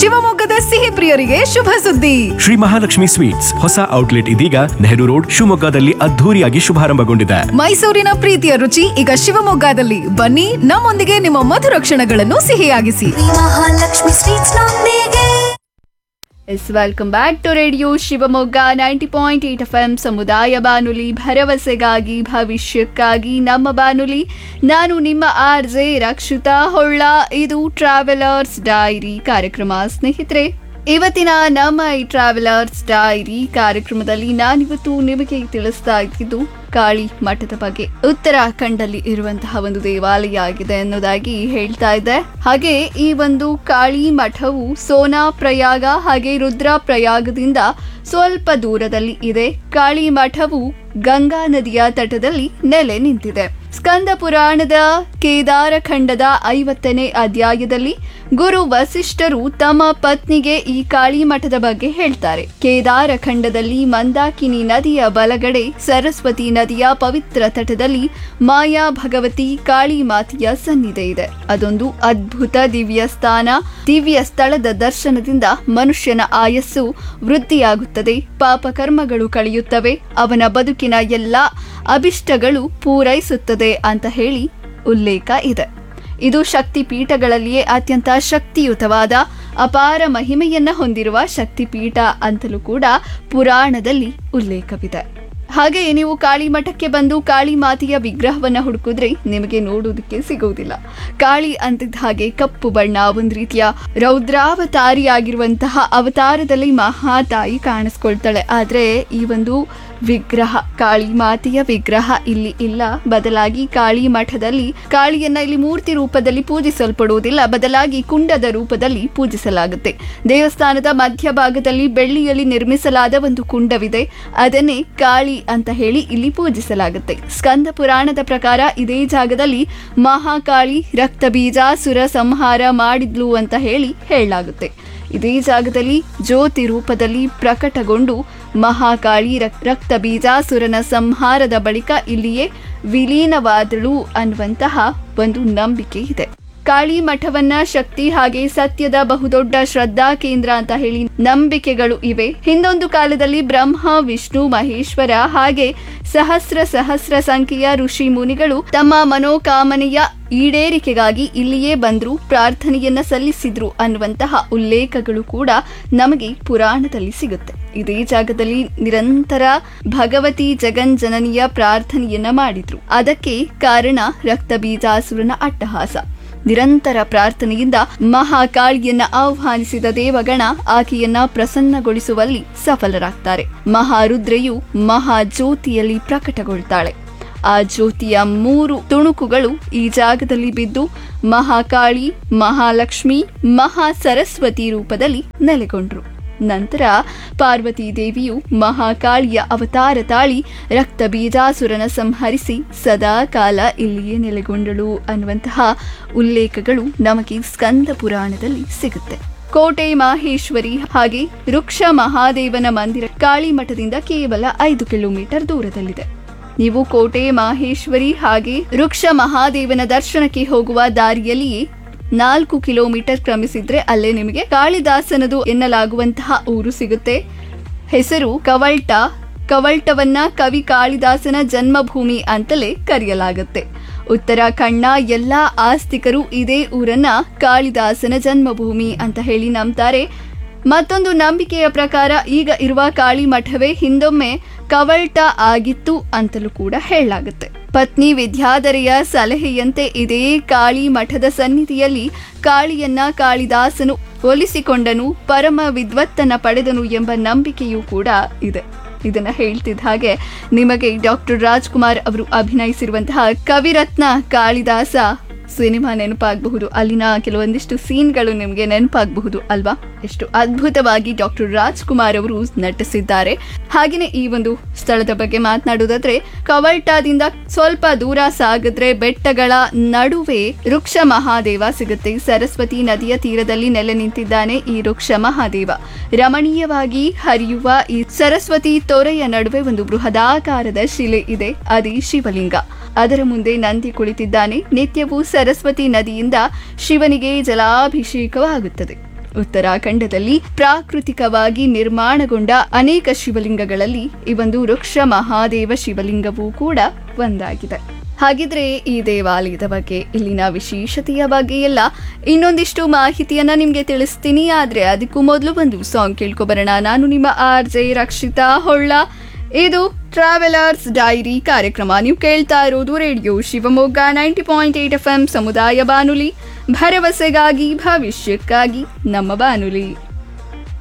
ಶಿವಮೊಗ್ಗದ ಸಿಹಿ ಪ್ರಿಯರಿಗೆ ಶುಭ ಸುದ್ದಿ ಶ್ರೀ ಮಹಾಲಕ್ಷ್ಮಿ ಸ್ವೀಟ್ಸ್ ಹೊಸ ಔಟ್ಲೆಟ್ ಇದೀಗ ನೆಹರು ರೋಡ್ ಶಿವಮೊಗ್ಗದಲ್ಲಿ ಅದ್ಧೂರಿಯಾಗಿ ಶುಭಾರಂಭಗೊಂಡಿದೆ ಮೈಸೂರಿನ ಪ್ರೀತಿಯ ರುಚಿ ಈಗ ಶಿವಮೊಗ್ಗದಲ್ಲಿ ಬನ್ನಿ ನಮ್ಮೊಂದಿಗೆ ನಿಮ್ಮ ಮಧುರ ಕ್ಷಣಗಳನ್ನು ಸಿಹಿಯಾಗಿಸಿ ಮಹಾಲಕ್ಷ್ಮಿ ಸ್ವೀಟ್ಸ್ ನೊಂದಿಗೆ yes welcome back to radio Shivamogga ninety point eight F M ಸಮುದಾಯ ಬಾನುಲಿ ಭರವಸೆಗಾಗಿ ಭವಿಷ್ಯಕ್ಕಾಗಿ ನಮ್ಮ ಬಾನುಲಿ ನಾನು ನಿಮ್ಮ ಆರ್ ಜೆ ರಕ್ಷಿತಾ ಹೊಳ್ಳ ಇದು ಟ್ರಾವೆಲರ್ಸ್ ಡೈರಿ ಕಾರ್ಯಕ್ರಮ ಸ್ನೇಹಿತರೆ ಇವತ್ತಿನ ನಮ್ಮ ಈ ಟ್ರಾವೆಲರ್ಸ್ ಡೈರಿ ಕಾರ್ಯಕ್ರಮದಲ್ಲಿ ನಾನಿವತ್ತು ನಿಮಗೆ ತಿಳಿಸ್ತಾ ಇದ್ದಿದ್ದು ಕಾಳಿ ಮಠದ ಬಗ್ಗೆ ಉತ್ತರಾಖಂಡಲ್ಲಿ ಇರುವಂತಹ ಒಂದು ದೇವಾಲಯ ಆಗಿದೆ ಅನ್ನೋದಾಗಿ ಹೇಳ್ತಾ ಇದ್ದೆ ಹಾಗೆ ಈ ಒಂದು ಕಾಳಿ ಮಠವು ಸೋನಾ ಪ್ರಯಾಗ ಹಾಗೆ ರುದ್ರ ಪ್ರಯಾಗದಿಂದ ಸ್ವಲ್ಪ ದೂರದಲ್ಲಿ ಇದೆ ಕಾಳಿ ಮಠವು ಗಂಗಾ ನದಿಯ ತಟದಲ್ಲಿ ನೆಲೆ ನಿಂತಿದೆ ಸ್ಕಂದ ಪುರಾಣದ ಕೇದಾರ ಖಂಡದ ಐವತ್ತನೇ ಅಧ್ಯಾಯದಲ್ಲಿ ಗುರು ವಸಿಷ್ಠರು ತಮ್ಮ ಪತ್ನಿಗೆ ಈ ಕಾಳಿ ಮಠದ ಬಗ್ಗೆ ಹೇಳ್ತಾರೆ ಕೇದಾರ ಖಂಡದಲ್ಲಿ ಮಂದಾಕಿನಿ ನದಿಯ ಬಲಗಡೆ ಸರಸ್ವತಿ ನದಿಯ ಪವಿತ್ರ ತಟದಲ್ಲಿ ಮಾಯಾ ಭಗವತಿ ಕಾಳಿ ಮಾತೆಯ ಸನ್ನಿಧಿ ಇದೆ ಅದೊಂದು ಅದ್ಭುತ ದಿವ್ಯ ಸ್ಥಾನ ದಿವ್ಯ ಸ್ಥಳದ ದರ್ಶನದಿಂದ ಮನುಷ್ಯನ ಆಯಸ್ಸು ವೃದ್ಧಿಯಾಗುತ್ತದೆ ಪಾಪ ಕರ್ಮಗಳು ಕಳೆಯುತ್ತವೆ ಅವನ ಬದುಕಿನ ಎಲ್ಲ ಅಭಿಷ್ಟಗಳು ಪೂರೈಸುತ್ತದೆ ಅಂತ ಹೇಳಿ ಉಲ್ಲೇಖ ಇದೆ ಇದು ಶಕ್ತಿ ಪೀಠಗಳಲ್ಲಿಯೇ ಅತ್ಯಂತ ಶಕ್ತಿಯುತವಾದ ಅಪಾರ ಮಹಿಮೆಯನ್ನ ಹೊಂದಿರುವ ಶಕ್ತಿಪೀಠ ಅಂತಲೂ ಕೂಡ ಪುರಾಣದಲ್ಲಿ ಉಲ್ಲೇಖವಿದೆ ಹಾಗೆಯೇ ನೀವು ಕಾಳಿ ಮಠಕ್ಕೆ ಬಂದು ಕಾಳಿ ಮಾತೆಯ ವಿಗ್ರಹವನ್ನ ಹುಡುಕಿದ್ರೆ ನಿಮಗೆ ನೋಡುವುದಕ್ಕೆ ಸಿಗುವುದಿಲ್ಲ ಕಾಳಿ ಅಂತಿದ್ದ ಹಾಗೆ ಕಪ್ಪು ಬಣ್ಣ ಒಂದು ರೀತಿಯ ರೌದ್ರಾವತಾರಿಯಾಗಿರುವಂತಹ ಅವತಾರದಲ್ಲಿ ಮಹಾತಾಯಿ ಕಾಣಿಸ್ಕೊಳ್ತಾಳೆ ಆದ್ರೆ ಈ ಒಂದು ವಿಗ್ರಹ ಕಾಳಿ ಮಾತೆಯ ವಿಗ್ರಹ ಇಲ್ಲಿ ಇಲ್ಲ ಬದಲಾಗಿ ಕಾಳಿ ಮಠದಲ್ಲಿ ಕಾಳಿಯನ್ನ ಇಲ್ಲಿ ಮೂರ್ತಿ ರೂಪದಲ್ಲಿ ಪೂಜಿಸಲ್ಪಡುವುದಿಲ್ಲ ಬದಲಾಗಿ ಕುಂಡದ ರೂಪದಲ್ಲಿ ಪೂಜಿಸಲಾಗುತ್ತೆ ದೇವಸ್ಥಾನದ ಮಧ್ಯಭಾಗದಲ್ಲಿ ಬೆಳ್ಳಿಯಲ್ಲಿ ನಿರ್ಮಿಸಲಾದ ಒಂದು ಕುಂಡವಿದೆ ಅದನ್ನೇ ಕಾಳಿ ಅಂತ ಹೇಳಿ ಇಲ್ಲಿ ಪೂಜಿಸಲಾಗುತ್ತೆ ಸ್ಕಂದ ಪುರಾಣದ ಪ್ರಕಾರ ಇದೇ ಜಾಗದಲ್ಲಿ ಮಹಾಕಾಳಿ ರಕ್ತ ಬೀಜಾಸುರ ಸಂಹಾರ ಮಾಡಿದ್ಲು ಅಂತ ಹೇಳಿ ಹೇಳಲಾಗುತ್ತೆ ಇದೇ ಜಾಗದಲ್ಲಿ ಜ್ಯೋತಿ ರೂಪದಲ್ಲಿ ಪ್ರಕಟಗೊಂಡು ಮಹಾಕಾಳಿ ರಕ್- ರಕ್ತ ಬೀಜಾಸುರನ ಸಂಹಾರದ ಬಳಿಕ ಇಲ್ಲಿಯೇ ವಿಲೀನವಾದಳು ಅನ್ನುವಂತಹ ಒಂದು ನಂಬಿಕೆ ಇದೆ ಕಾಳಿ ಮಠವನ್ನ ಶಕ್ತಿ ಹಾಗೆ ಸತ್ಯದ ಬಹುದೊಡ್ಡ ಶ್ರದ್ಧಾ ಕೇಂದ್ರ ಅಂತ ಹೇಳಿ ನಂಬಿಕೆಗಳು ಇವೆ ಹಿಂದೊಂದು ಕಾಲದಲ್ಲಿ ಬ್ರಹ್ಮ ವಿಷ್ಣು ಮಹೇಶ್ವರ ಹಾಗೆ ಸಹಸ್ರ ಸಹಸ್ರ ಸಂಖ್ಯೆಯ ಋಷಿ ಮುನಿಗಳು ತಮ್ಮ ಮನೋಕಾಮನೆಯ ಈಡೇರಿಕೆಗಾಗಿ ಇಲ್ಲಿಯೇ ಬಂದ್ರು ಪ್ರಾರ್ಥನೆಯನ್ನ ಸಲ್ಲಿಸಿದ್ರು ಅನ್ನುವಂತಹ ಉಲ್ಲೇಖಗಳು ಕೂಡ ನಮಗೆ ಪುರಾಣದಲ್ಲಿ ಸಿಗುತ್ತೆ ಇದೇ ಜಾಗದಲ್ಲಿ ನಿರಂತರ ಭಗವತಿ ಜಗಂಜನನಿಯ ಪ್ರಾರ್ಥನೆಯನ್ನ ಮಾಡಿದ್ರು ಅದಕ್ಕೆ ಕಾರಣ ರಕ್ತ ಬೀಜಾಸುರನ ಅಟ್ಟಹಾಸ ನಿರಂತರ ಪ್ರಾರ್ಥನೆಯಿಂದ ಮಹಾಕಾಳಿಯನ್ನ ಆಹ್ವಾನಿಸಿದ ದೇವಗಣ ಆಕೆಯನ್ನ ಪ್ರಸನ್ನಗೊಳಿಸುವಲ್ಲಿ ಸಫಲರಾಗ್ತಾರೆ ಮಹಾರುದ್ರೆಯು ಮಹಾಜ್ಯೋತಿಯಲ್ಲಿ ಪ್ರಕಟಗೊಳ್ತಾಳೆ ಆ ಜ್ಯೋತಿಯ ಮೂರು ತುಣುಕುಗಳು ಈ ಜಾಗದಲ್ಲಿ ಬಿದ್ದು ಮಹಾಕಾಳಿ ಮಹಾಲಕ್ಷ್ಮಿ ಮಹಾ ಸರಸ್ವತಿ ರೂಪದಲ್ಲಿ ನೆಲೆಗೊಂಡ್ರು ನಂತರ ಪಾರ್ವತಿ ದೇವಿಯು ಮಹಾಕಾಳಿಯ ಅವತಾರ ತಾಳಿ ರಕ್ತ ಬೀಜಾಸುರನ ಸಂಹರಿಸಿ ಸದಾ ಕಾಲ ಇಲ್ಲಿಯೇ ನೆಲೆಗೊಂಡಳು ಅನ್ನುವಂತಹ ಉಲ್ಲೇಖಗಳು ನಮಗೆ ಸ್ಕಂದ ಪುರಾಣದಲ್ಲಿ ಸಿಗುತ್ತೆ ಕೋಟೆ ಮಾಹೇಶ್ವರಿ ಹಾಗೆ ವೃಕ್ಷ ಮಹಾದೇವನ ಮಂದಿರ ಕಾಳಿ ಮಠದಿಂದ ಕೇವಲ ಐದು ಕಿಲೋಮೀಟರ್ ದೂರದಲ್ಲಿದೆ ನೀವು ಕೋಟೆ ಮಾಹೇಶ್ವರಿ ಹಾಗೆ ವೃಕ್ಷ ಮಹಾದೇವನ ದರ್ಶನಕ್ಕೆ ಹೋಗುವ ದಾರಿಯಲ್ಲಿಯೇ ನಾಲ್ಕು ಕಿಲೋಮೀಟರ್ ಕ್ರಮಿಸಿದ್ರೆ ಅಲ್ಲೇ ನಿಮಗೆ ಕಾಳಿದಾಸನದು ಎನ್ನಲಾಗುವಂತಹ ಊರು ಸಿಗುತ್ತೆ ಹೆಸರು ಕವಲ್ಟ ಕವಲ್ಟವನ್ನ ಕವಿ ಕಾಳಿದಾಸನ ಜನ್ಮಭೂಮಿ ಅಂತಲೇ ಕರೆಯಲಾಗುತ್ತೆ ಉತ್ತರಾಖಂಡ್ನ ಎಲ್ಲಾ ಆಸ್ತಿಕರು ಇದೇ ಊರನ್ನ ಕಾಳಿದಾಸನ ಜನ್ಮಭೂಮಿ ಅಂತ ಹೇಳಿ ನಂಬ್ತಾರೆ ಮತ್ತೊಂದು ನಂಬಿಕೆಯ ಪ್ರಕಾರ ಈಗ ಇರುವ ಕಾಳಿ ಮಠವೇ ಹಿಂದೊಮ್ಮೆ ಕವಲ್ಟ ಆಗಿತ್ತು ಅಂತಲೂ ಕೂಡ ಹೇಳಲಾಗುತ್ತೆ ಪತ್ನಿ ವಿದ್ಯಾಧರೆಯ ಸಲಹೆಯಂತೆ ಇದೇ ಕಾಳಿ ಮಠದ ಸನ್ನಿಧಿಯಲ್ಲಿ ಕಾಳಿಯನ್ನ ಕಾಳಿದಾಸನು ಒಲಿಸಿಕೊಂಡನು ಪರಮ ವಿದ್ವತ್ತನ ಪಡೆದನು ಎಂಬ ನಂಬಿಕೆಯೂ ಕೂಡ ಇದೆ ಇದನ್ನ ಹೇಳ್ತಿದ್ದ ಹಾಗೆ ನಿಮಗೆ ಡಾಕ್ಟರ್ ರಾಜ್ಕುಮಾರ್ ಅವರು ಅಭಿನಯಿಸಿರುವಂತಹ ಕವಿರತ್ನ ಕಾಳಿದಾಸ ಸಿನಿಮಾ ನೆನಪಾಗಬಹುದು ಅಲ್ಲಿನ ಕೆಲವೊಂದಿಷ್ಟು ಸೀನ್ಗಳು ನಿಮಗೆ ನೆನಪಾಗಬಹುದು ಅಲ್ವಾ ಎಷ್ಟು ಅದ್ಭುತವಾಗಿ ಡಾಕ್ಟರ್ ರಾಜ್ಕುಮಾರ್ ಅವರು ನಟಿಸಿದ್ದಾರೆ ಹಾಗೆಯೇ ಈ ಒಂದು ಸ್ಥಳದ ಬಗ್ಗೆ ಮಾತನಾಡುವುದಾದ್ರೆ ಕವಲ್ಟಾದಿಂದ ಸ್ವಲ್ಪ ದೂರ ಸಾಗಿದ್ರೆ ಬೆಟ್ಟಗಳ ನಡುವೆ ವೃಕ್ಷ ಮಹಾದೇವ ಸಿಗುತ್ತೆ ಸರಸ್ವತಿ ನದಿಯ ತೀರದಲ್ಲಿ ನೆಲೆ ನಿಂತಿದ್ದಾನೆ ಈ ವೃಕ್ಷ ಮಹಾದೇವ ರಮಣೀಯವಾಗಿ ಹರಿಯುವ ಈ ಸರಸ್ವತಿ ತೊರೆಯ ನಡುವೆ ಒಂದು ಬೃಹದಾಕಾರದ ಶಿಲೆ ಇದೆ ಅದೇ ಶಿವಲಿಂಗ ಅದರ ಮುಂದೆ ನಂದಿ ಕುಳಿತಿದ್ದಾನೆ ನಿತ್ಯವೂ ಸರಸ್ವತಿ ನದಿಯಿಂದ ಶಿವನಿಗೆ ಜಲಾಭಿಷೇಕವಾಗುತ್ತದೆ ಉತ್ತರಾಖಂಡದಲ್ಲಿ ಪ್ರಾಕೃತಿಕವಾಗಿ ನಿರ್ಮಾಣಗೊಂಡ ಅನೇಕ ಶಿವಲಿಂಗಗಳಲ್ಲಿ ಈ ಒಂದು ವೃಕ್ಷ ಮಹಾದೇವ ಶಿವಲಿಂಗವೂ ಕೂಡ ಒಂದಾಗಿದೆ ಹಾಗಿದ್ರೆ ಈ ದೇವಾಲಯದ ಬಗ್ಗೆ ಇಲ್ಲಿನ ವಿಶೇಷತೆಯ ಬಗ್ಗೆ ಎಲ್ಲ ಇನ್ನೊಂದಿಷ್ಟು ಮಾಹಿತಿಯನ್ನ ನಿಮ್ಗೆ ತಿಳಿಸ್ತೀನಿ ಆದ್ರೆ ಅದಕ್ಕೂ ಮೊದಲು ಒಂದು ಸಾಂಗ್ ಕೇಳ್ಕೊಬರೋಣ ನಾನು ನಿಮ್ಮ ಆರ್ ಜೆ ರಕ್ಷಿತಾ ಹೊಳ್ಳ ಇದು ಟ್ರಾವೆಲರ್ಸ್ ಡೈರಿ ಕಾರ್ಯಕ್ರಮ ನೀವು ಕೇಳ್ತಾ ಇರೋದು radio Shivamogga ninety point eight F M ಸಮುದಾಯ ಬಾನುಲಿ ಭರವಸೆಗಾಗಿ ಭವಿಷ್ಯಕ್ಕಾಗಿ ನಮ್ಮ ಬಾನುಲಿ